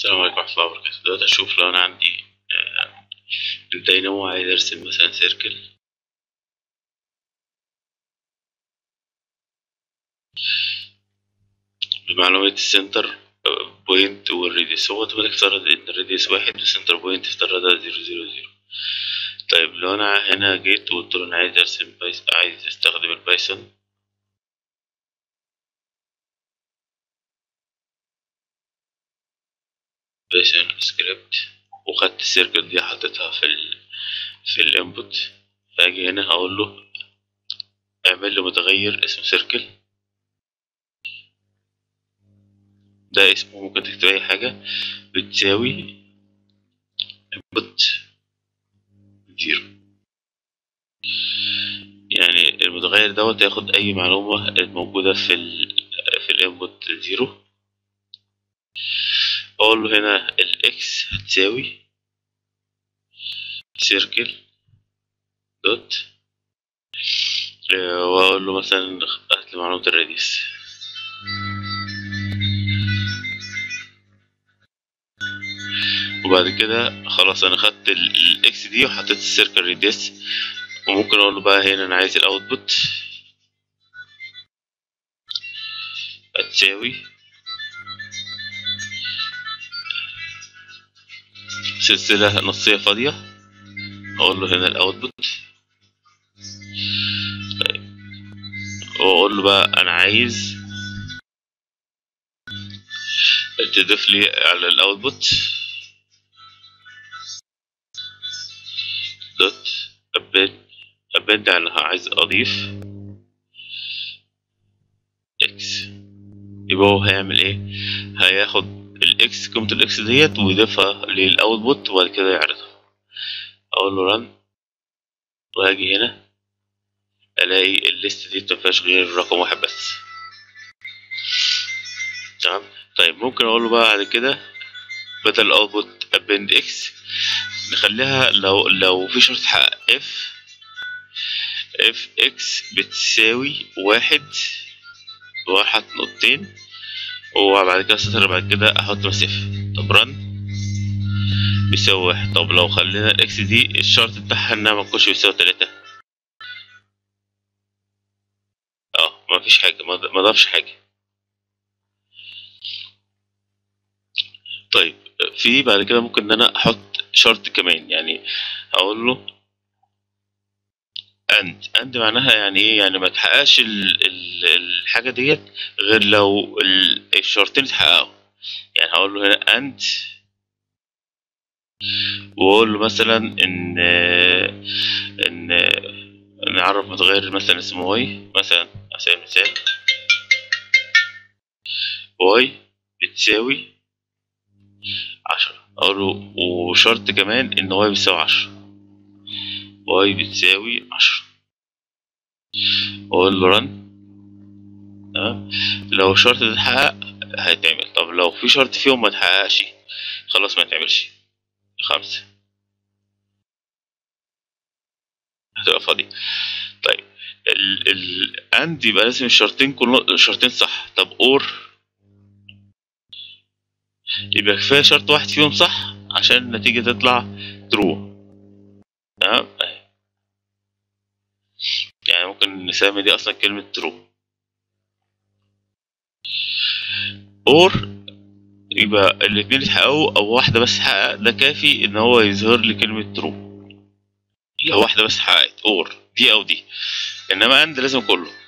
السلام عليكم ورحمة الله وبركاته دلوقتي أشوف لو أنا عندي آه، الدينامو عايز أرسم مثلا سيركل بمعلومات السنتر آه، بوينت والراديوس هو اوتوماتيك افترض إن الراديوس واحد والسنتر بوينت افترضها زيرو زيرو زيرو طيب لو أنا هنا جيت وقلت له أنا عايز أرسم بايس عايز أستخدم البايثون بايثون سكريبت وخدت السيركل دي حطيتها في ال في الانبوت فاجي هنا هقول له اعمل له متغير اسمه سيركل ده اسمه ممكن تكتب اي حاجة بتساوي انبوت زيرو يعني المتغير دوت ياخد اي معلومة موجودة في ال في الانبوت زيرو اقول له هنا الاكس هتساوي سيركل دوت آه، واقول له مثلا هات لي معلومة الراديوس وبعد كده خلاص انا خدت ال- الاكس دي وحطيت السيركل راديوس وممكن اقول له بقى هنا انا عايز الاوتبوت هتساوي سلسلة نصية فاضية أقول له هنا الأوتبوت طيب وأقول له بقى أنا عايز تضيف لي على الأوتبوت دوت أبد أبد أنا عايز أضيف إكس يبقى هو هيعمل إيه؟ هياخد الاكس قيمة الاكس ديت ويضيفها للاوتبوت وبعد كده يعرضها اقول له رن وهاجي هنا الاقي الليست دي مفيهاش غير رقم واحد بس تمام طيب ممكن اقول له بقى بعد كده بدل الاوتبوت ابند اكس نخليها لو لو في شرط تحقق اف اف اكس بتساوي واحد واحد نقطتين وبعد كده سطر بعد كده احط مسافة طب رن بيساوي واحد طب لو خلينا الاكس دي الشرط بتاعها انها ما تكونش بيساوي تلاتة اه مفيش حاجة ما ما ضافش حاجة طيب في بعد كده ممكن ان انا احط شرط كمان يعني اقول له اند اند معناها يعني ايه يعني ما تحققش ال- ال- الحاجه ديت غير لو ال- الشرطين اتحققوا يعني هقول له هنا اند واقول له مثلا ان ان نعرف متغير مثلا اسمه واي مثلا على سبيل المثال واي بتساوي عشرة اقول له وشرط كمان ان واي بيساوي عشرة واي بتساوي عشرة واقول له رن تمام لو الشرط ده اتحقق هيتعمل طب لو في شرط فيهم ما اتحققش خلاص ما يتعملش خمسة هتبقى فاضية طيب ال ال اند يبقى لازم الشرطين كلهم الشرطين صح طب اور يبقى كفاية شرط واحد فيهم صح عشان النتيجة تطلع ترو تمام أهي. يعني ممكن نسمي دي اصلا كلمة ترو اور يبقى الاتنين اتحققوا او واحدة بس حقق ده كافي ان هو يظهر لي كلمة ترو لو واحدة بس حققت اور دي او دي انما اند لازم كله